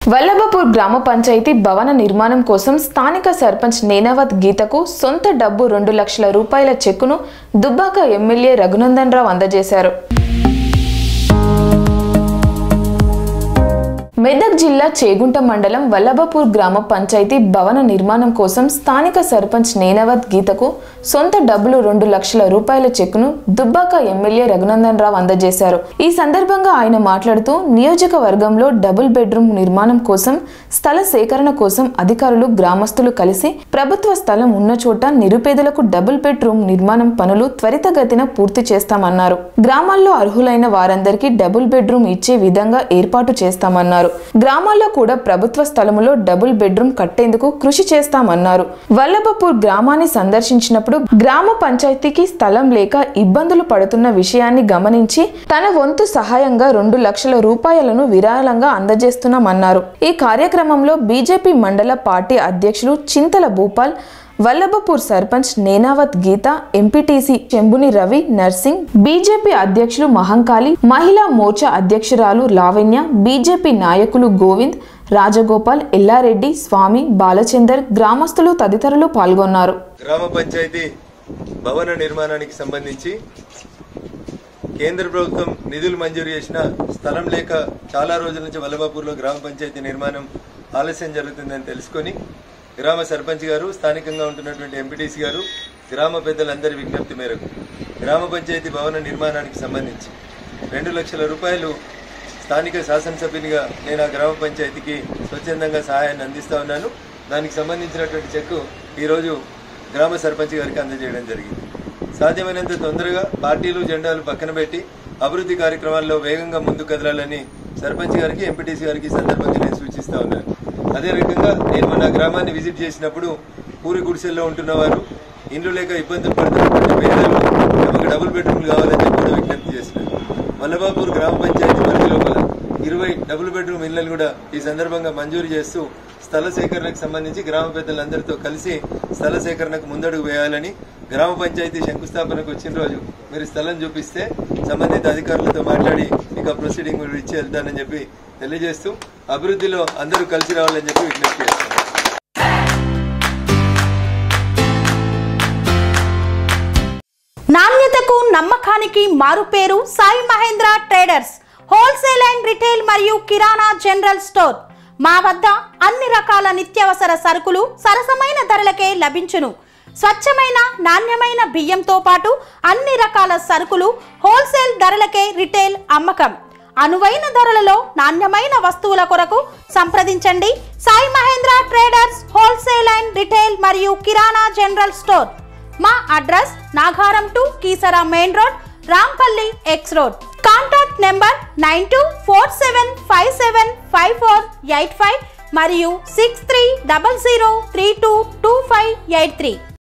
వల్లభపూర్ గ్రామ పంచాయతీ భవన నిర్మాణం కోసం స్థానిక సర్పంచ్ నేనావత్ గీతకు సొంత డబ్బు రెండు లక్షల రూపాయల చెక్కును దుబ్బాక ఎమ్మెల్యే రఘునందన్ రావు అందజేశారు మెదక్ జిల్లా చేగుంట మండలం వల్లభపూర్ గ్రామ పంచాయతీ భవన నిర్మాణం కోసం స్థానిక సర్పంచ్ నేనవత్ గీతకు సొంత డబ్బులు రెండు లక్షల రూపాయల చెక్కును దుబ్బాక ఎమ్మెల్యే రఘునందన్ రావు అందజేశారు ఈ సందర్భంగా ఆయన మాట్లాడుతూ నియోజకవర్గంలో డబుల్ బెడ్రూమ్ నిర్మాణం కోసం స్థల సేకరణ కోసం అధికారులు గ్రామస్తులు కలిసి ప్రభుత్వ స్థలం ఉన్న చోట నిరుపేదలకు డబుల్ బెడ్రూమ్ నిర్మాణం పనులు త్వరితగతిన పూర్తి చేస్తామన్నారు గ్రామాల్లో అర్హులైన వారందరికీ డబుల్ బెడ్రూమ్ ఇచ్చే విధంగా ఏర్పాటు చేస్తామన్నారు గ్రామాల్లో కూడా ప్రభుత్వ స్థలములో డబుల్ బెడ్రూమ్ కట్టేందుకు కృషి చేస్తామన్నారు వల్లభపూర్ గ్రామాన్ని సందర్శించినప్పుడు గ్రామ పంచాయతీకి స్థలం లేక ఇబ్బందులు పడుతున్న విషయాన్ని గమనించి తన వంతు సహాయంగా రెండు లక్షల రూపాయలను విరాళంగా అందజేస్తున్నామన్నారు ఈ కార్యక్రమంలో బీజేపీ మండల పార్టీ అధ్యక్షులు చింతల భూపాల్ వల్లభపూర్ సర్పంచ్ నేనావత్ గీత ఎంపీటీసీ చెంబుని రవి నర్సింగ్ బీజేపీ అధ్యక్షులు మహంకాళి మహిళా మోర్చా అధ్యక్షురాలు లావణ్య బీజేపీ నాయకులు గోవింద్ రాజగోపాల్ ఎల్లారెడ్డి స్వామి బాలచందర్ గ్రామస్తులు తదితరులు పాల్గొన్నారు గ్రామ పంచాయతీ భవన నిర్మాణానికి సంబంధించి కేంద్ర ప్రభుత్వం నిధులు మంజూరు చేసిన స్థలం లేక చాలా రోజుల నుంచి వల్లభాపూర్లో గ్రామ పంచాయతీ నిర్మాణం ఆలస్యం జరుగుతుందని తెలుసుకొని గ్రామ సర్పంచ్ గారు స్థానికంగా ఉంటున్నటువంటి ఎంపీటీసీ గారు గ్రామ పెద్దలందరి విజ్ఞప్తి మేరకు గ్రామ పంచాయతీ భవన నిర్మాణానికి సంబంధించి రెండు లక్షల రూపాయలు స్థానిక శాసనసభ్యునిగా నేను ఆ గ్రామ పంచాయతీకి స్వచ్ఛందంగా సహాయాన్ని అందిస్తా ఉన్నాను దానికి సంబంధించినటువంటి చెక్కు ఈరోజు గ్రామ సర్పంచ్ గారికి అందజేయడం జరిగింది సాధ్యమైనంత తొందరగా పార్టీలు జెండాలు పక్కన పెట్టి అభివృద్ధి కార్యక్రమాల్లో వేగంగా ముందుకు కదలాలని సర్పంచ్ గారికి ఎంపీటీసీ గారికి ఈ సందర్భంగా నేను సూచిస్తా ఉన్నాను అదే రకంగా నేను మన గ్రామాన్ని విజిట్ చేసినప్పుడు పూరి గుడిసెల్లో ఉంటున్న వారు ఇండ్లు లేక ఇబ్బందులు పడుతున్నటువంటి పేదలు తమకు డబుల్ బెడ్రూమ్లు కావాలని చెప్పి కూడా విజ్ఞప్తి చేసినారు వల్లభాపూర్ గ్రామ పంచాయతీ పరిధి లోపల ఇరవై డబుల్ బెడ్రూమ్ ఇళ్లను కూడా ఈ సందర్భంగా మంజూరు చేస్తూ స్థల సేకరణకు సంబంధించి గ్రామ పెద్దలందరితో కలిసి స్థల సేకరణకు ముందడుగు వేయాలని గ్రామ పంచాయతీ శంకుస్థాపనకు వచ్చిన రోజు మీరు స్థలం చూపిస్తే సంబంధిత అధికారులతో మాట్లాడి ఇక ప్రొసీడింగ్ మీరు ఇచ్చి వెళ్తానని చెప్పి తెలియజేస్తూ అభివృద్ధిలో అందరూ కలిసి రావాలని చెప్పి విజ్ఞప్తి చేస్తున్నాను నాణ్యతకు నమ్మకానికి మారుపేరు Sai Mahendra traders wholesale and retail మరియు కిరాణా జనరల్ స్టోర్ మా వద్ద అన్ని రకాల నిత్యావసర సరుకులు సరసమైన ధరలకే లభించును స్వచ్ఛమైన నాణ్యమైన బియ్యంతో పాటు అన్ని రకాల సరుకులు హోల్సేల్ ధరలకే రిటైల్ అమ్మకం అనువైన ధరలలో నాణ్యమైన వస్తువుల కొరకు సంప్రదించండి Sai Mahendra traders wholesale and retail మరియు కిరాణా జనరల్ స్టోర్ మా address Nagaram to Keesara main road Rampalli X road contact number nine two four seven five seven five four eight five మరియు six three double zero three two two five eight three